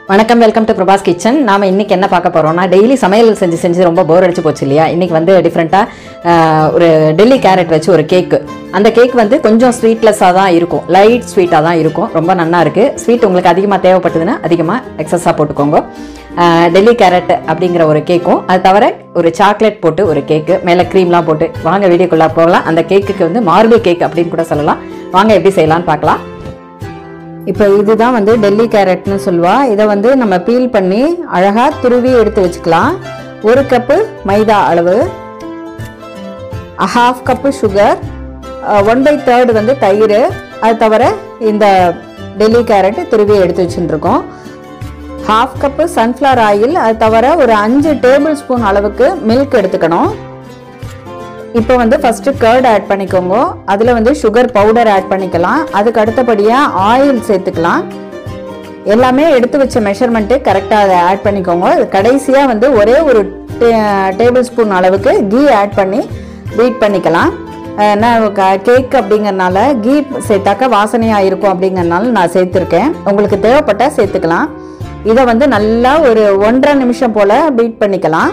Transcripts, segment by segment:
வணக்கம் welcome to Prabhas kitchen நாம இன்னைக்கு என்ன பார்க்க போறோம்னா டெய்லி சமையல் செஞ்சு செஞ்சு ரொம்ப போர் அடிச்சு போச்சு இல்லையா இன்னைக்கு வந்து டிஃப்ரெண்ட்டாக ஒரு டெல்லி கேரட் வச்சு ஒரு கேக்கு அந்த கேக் வந்து கொஞ்சம் ஸ்வீட்லெஸ்ஸாக தான் இருக்கும் லைட் ஸ்வீட்டாக தான் இருக்கும் ரொம்ப நல்லா இருக்கு ஸ்வீட் உங்களுக்கு அதிகமாக தேவைப்பட்டதுன்னா அதிகமாக எக்ஸஸாக போட்டுக்கோங்க அஹ், டெல்லி கேரட் அப்படிங்கிற ஒரு கேக்கும் அது தவிர ஒரு சாக்லேட் போட்டு ஒரு கேக்கு மேலே க்ரீம்லாம் போட்டு வாங்க வீடியோக்குள்ளே போகலாம் அந்த கேக்குக்கு வந்து மார்பிள் கேக் அப்படின்னு கூட சொல்லலாம் வாங்க எப்படி செய்யலாம்னு பார்க்கலாம் இப்போ இதுதான் வந்து டெல்லி கேரட்னு சொல்லுவா இதை வந்து நம்ம பீல் பண்ணி அழகாக துருவி எடுத்து வச்சுக்கலாம் ஒரு கப்பு மைதா அளவு half cup sugar one by third வந்து தயிர் அது தவிர இந்த டெல்லி கேரட் துருவி எடுத்து வச்சுட்டுருக்கோம் ஹாஃப் கப்பு சன்ஃப்ளவர் ஆயில் அது தவிர ஒரு அஞ்சு டேபிள் ஸ்பூன் அளவுக்கு மில்க் எடுத்துக்கணும் இப்போ வந்து ஃபஸ்ட்டு கர்ட் ஆட் பண்ணிக்கோங்க அதில் வந்து சுகர் பவுடர் ஆட் பண்ணிக்கலாம் அதுக்கு அடுத்தபடியாக ஆயில் சேர்த்துக்கலாம் எல்லாமே எடுத்து வச்ச மெஷர்மெண்ட்டு கரெக்டாக அதை ஆட் பண்ணிக்கோங்க கடைசியாக வந்து ஒரே ஒரு டேபிள் ஸ்பூன் அளவுக்கு கீ ஆட் பண்ணி பீட் பண்ணிக்கலாம் ஏன்னா கேக் அப்படிங்கறனால கீ சேர்த்தாக்க வாசனையாக இருக்கும் அப்படிங்கறனால நான் சேர்த்துருக்கேன் உங்களுக்கு தேவைப்பட்டால் சேர்த்துக்கலாம் இதை வந்து நல்லா ஒரு ஒன்றரை நிமிஷம் போல் பீட் பண்ணிக்கலாம்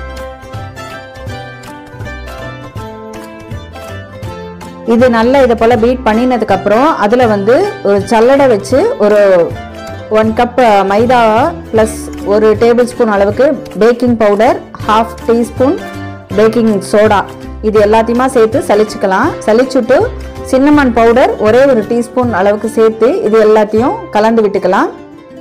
இது நல்லா இதை போல் பீட் பண்ணினதுக்கப்புறம் அதில் வந்து ஒரு சல்லடை வச்சு ஒரு ஒன் கப் மைதா ப்ளஸ் ஒரு டேபிள் ஸ்பூன் அளவுக்கு baking powder half teaspoon baking soda இது எல்லாத்தையுமா சேர்த்து சலிச்சுக்கலாம் சலிச்சுட்டு சின்னமன் பவுடர் ஒரே ஒரு டீஸ்பூன் அளவுக்கு சேர்த்து இது எல்லாத்தையும் கலந்து விட்டுக்கலாம்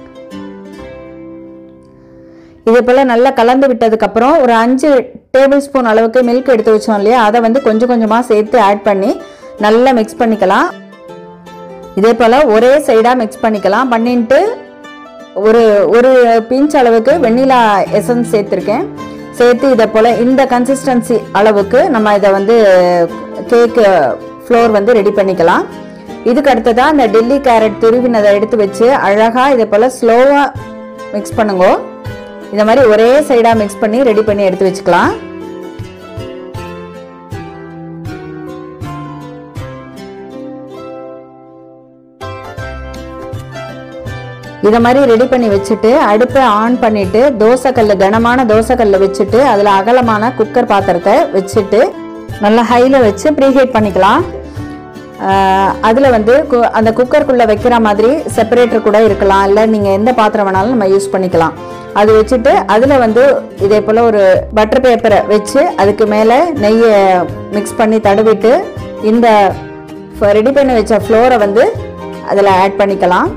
இதே போல் நல்லா கலந்து விட்டதுக்கப்புறம் ஒரு அஞ்சு டேபிள் ஸ்பூன் அளவுக்கு மில்க் எடுத்து வச்சோம் இல்லையா அதை வந்து கொஞ்சம் கொஞ்சமாக சேர்த்து ஆட் பண்ணி நல்லா மிக்ஸ் பண்ணிக்கலாம் இதே போல் ஒரே சைடாக மிக்ஸ் பண்ணிக்கலாம் பண்ணிட்டு ஒரு ஒரு பிஞ்ச் அளவுக்கு வெண்ணிலா எசன்ஸ் சேர்த்துருக்கேன் சேர்த்து இதை போல் இந்த கன்சிஸ்டன்சி அளவுக்கு நம்ம இதை வந்து கேக்கு ஃப்ளோர் வந்து ரெடி பண்ணிக்கலாம் இதுக்கு அடுத்ததாக இந்த டெல்லி கேரட் துருவினதை எடுத்து வச்சு அழகாக இதை போல் ஸ்லோவாக மிக்ஸ் பண்ணுங்க இந்த மாதிரி ஒரே சைடாக மிக்ஸ் பண்ணி ரெடி பண்ணி எடுத்து வச்சுக்கலாம் இதை மாதிரி ரெடி பண்ணி வச்சுட்டு அடுப்பை ஆன் பண்ணிட்டு தோசைக்கல் கனமான தோசைக்கல்ல வச்சுட்டு அதில் அகலமான குக்கர் பாத்திரத்தை வச்சுட்டு நல்லா ஹையில் வச்சு ப்ரீஹீட் பண்ணிக்கலாம் அதில் வந்து கு- அந்த குக்கருக்குள்ளே வைக்கிற மாதிரி செப்பரேட்டர் கூட இருக்கலாம் இல்லை நீங்கள் எந்த பாத்திரம் வேணாலும் நம்ம யூஸ் பண்ணிக்கலாம் அது வச்சுட்டு அதில் வந்து இதே போல் ஒரு பட்டர் பேப்பரை வச்சு அதுக்கு மேலே நெய்யை மிக்ஸ் பண்ணி தடவிட்டு இந்த ரெடி பண்ணி வச்ச ஃப்ளோரை வந்து அதில் ஆட் பண்ணிக்கலாம்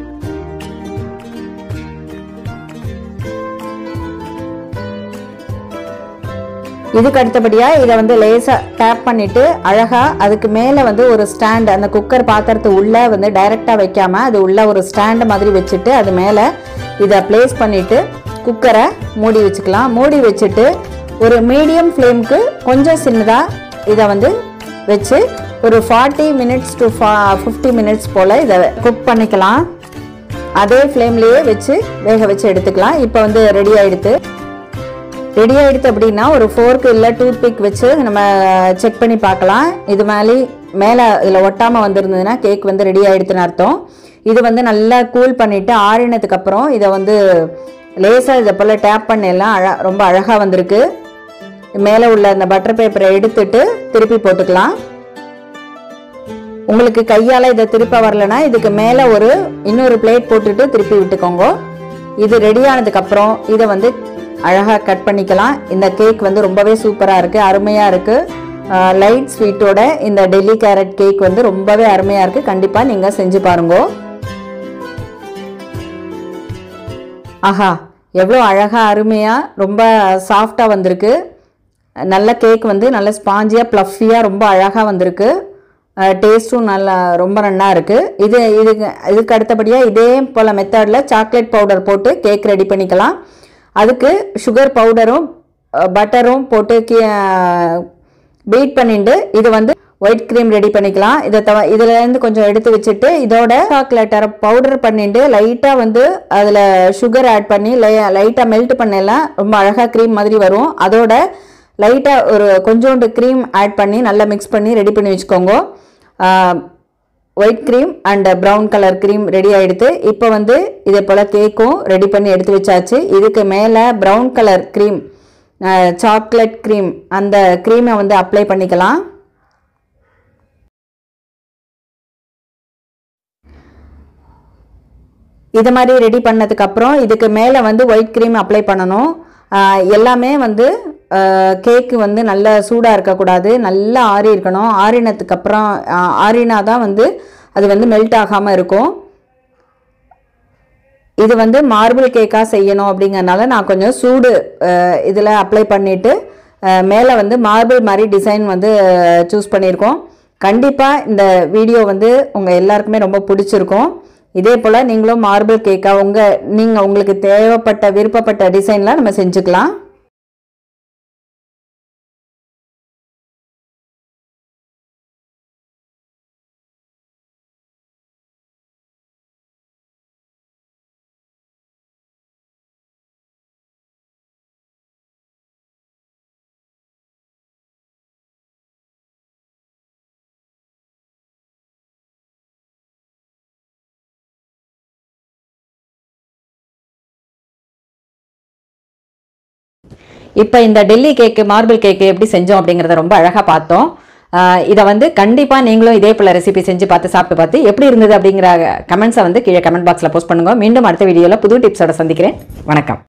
இதுக்கு அடுத்தபடியாக இதை வந்து லேசாக டேப் பண்ணிவிட்டு அழகாக அதுக்கு மேலே வந்து ஒரு ஸ்டாண்ட் அந்த குக்கர் பாத்திரத்து உள்ளே வந்து டைரெக்டாக வைக்காமல் அது உள்ள ஒரு ஸ்டாண்டு மாதிரி வச்சுட்டு அது மேலே இதை ப்ளேஸ் பண்ணிவிட்டு குக்கரை மூடி வச்சுக்கலாம் மூடி வச்சுட்டு ஒரு மீடியம் ஃப்ளேமுக்கு கொஞ்சம் சின்னதாக இதை வந்து வச்சு ஒரு ஃபார்ட்டி மினிட்ஸ் டு ஃபா ஃபிஃப்டி மினிட்ஸ் போல் இதை குக் பண்ணிக்கலாம் அதே ஃப்ளேம்லேயே வச்சு வேக வச்சு எடுத்துக்கலாம் இப்போ வந்து ரெடி ஆகிடுது ரெடி ஆயிடுது அப்படின்னா ஒரு ஃபோர்க்கு இல்லை டூத் பிக் வச்சு நம்ம செக் பண்ணி பார்க்கலாம் இது மேலே மேலே இதில் ஒட்டாமல் வந்திருந்ததுன்னா கேக் வந்து ரெடி ஆயிடுதுன்னு அர்த்தம் இது வந்து நல்லா கூல் பண்ணிவிட்டு ஆறினதுக்கு அப்புறம் இதை வந்து லேசாக இதை போல் டேப் பண்ணலாம் அழ ரொம்ப அழகாக வந்திருக்கு மேலே உள்ள அந்த பட்டர் பேப்பரை எடுத்துட்டு திருப்பி போட்டுக்கலாம் உங்களுக்கு கையால் இதை திருப்ப வரலனா இதுக்கு மேலே ஒரு இன்னொரு பிளேட் போட்டுட்டு திருப்பி விட்டுக்கோங்க இது ரெடி ஆனதுக்கப்புறம் இதை வந்து அழகாக கட் பண்ணிக்கலாம் இந்த கேக் வந்து ரொம்பவே சூப்பராக இருக்குது அருமையாக இருக்குது லைட் ஸ்வீட்டோட இந்த டெல்லி கேரட் கேக் வந்து ரொம்பவே அருமையாக இருக்குது கண்டிப்பாக நீங்கள் செஞ்சு பாருங்க ஆஹா எவ்வளோ அழகாக அருமையாக ரொம்ப சாஃப்டாக வந்திருக்கு நல்ல கேக் வந்து நல்ல ஸ்பாஞ்சியாக ப்ளஃபியாக ரொம்ப அழகாக வந்திருக்கு டேஸ்ட்டும் நல்லா ரொம்ப நல்லா இருக்குது இது இதுக்கு இதுக்கு அடுத்தபடியாக இதே போல் மெத்தடில் சாக்லேட் பவுடர் போட்டு கேக் ரெடி பண்ணிக்கலாம் அதுக்கு சுகர் பவுடரும் பட்டரும் போட்டு பீட் பண்ணிட்டு இது வந்து ஒயிட் க்ரீம் ரெடி பண்ணிக்கலாம் இதை தவ இதுலேருந்து கொஞ்சம் எடுத்து வச்சுட்டு இதோட சாக்லேட்டரை பவுடர் பண்ணிட்டு லைட்டாக வந்து அதில் சுகர் ஆட் பண்ணி லை லைட்டாக மெல்ட் பண்ணலாம் ரொம்ப அழகாக க்ரீம் மாதிரி வரும் அதோட லைட்டாக ஒரு கொஞ்சோண்டு க்ரீம் ஆட் பண்ணி நல்லா மிக்ஸ் பண்ணி ரெடி பண்ணி வச்சுக்கோங்க ah, white cream and brown colour cream ready ஆகிடுது இப்போ வந்து இதே போல் கேக்கும் ரெடி பண்ணி எடுத்து வச்சாச்சு இதுக்கு மேலே brown colour cream chocolate cream அந்த க்ரீமை வந்து அப்ளை பண்ணிக்கலாம் இது மாதிரி ரெடி பண்ணதுக்கப்புறம் இதுக்கு மேலே வந்து ஒயிட் க்ரீம் அப்ளை பண்ணணும் ஆஹ் எல்லாமே வந்து கேக்கு வந்து நல்லா சூடாக இருக்கக்கூடாது நல்லா ஆறி இருக்கணும் ஆறினதுக்கப்புறம் ஆறினா தான் வந்து அது வந்து மெல்ட் ஆகாமல் இருக்கும் இது வந்து மார்பிள் கேக்காக செய்யணும் அப்படிங்கறனால நான் கொஞ்சம் சூடு இதில் அப்ளை பண்ணிவிட்டு மேலே வந்து மார்பிள் மாதிரி டிசைன் வந்து சூஸ் பண்ணியிருக்கோம் கண்டிப்பாக இந்த வீடியோ வந்து உங்கள் எல்லாருக்குமே ரொம்ப பிடிச்சிருக்கும் இதே போல் நீங்களும் மார்பிள் கேக்காக உங்கள் நீங்கள் உங்களுக்கு தேவைப்பட்ட விருப்பப்பட்ட டிசைனில் நம்ம செஞ்சுக்கலாம் இப்போ இந்த டெல்லி கேக்கு மார்பிள் கேக்கு எப்படி செஞ்சோம் அப்படிங்கிறத ரொம்ப அழகாக பார்த்தோம் ஆஹ் இதை வந்து கண்டிப்பாக நீங்களும் இதே போல் ரெசிபி செஞ்சு பார்த்து சாப்பிட்டு பார்த்து எப்படி இருந்தது அப்படிங்கிற கமெண்ட்ஸை வந்து கீழே கமெண்ட் பாக்ஸில் போஸ்ட் பண்ணுங்க மீண்டும் அடுத்த வீடியோவில் புது டிப்ஸோட சந்திக்கிறேன் வணக்கம்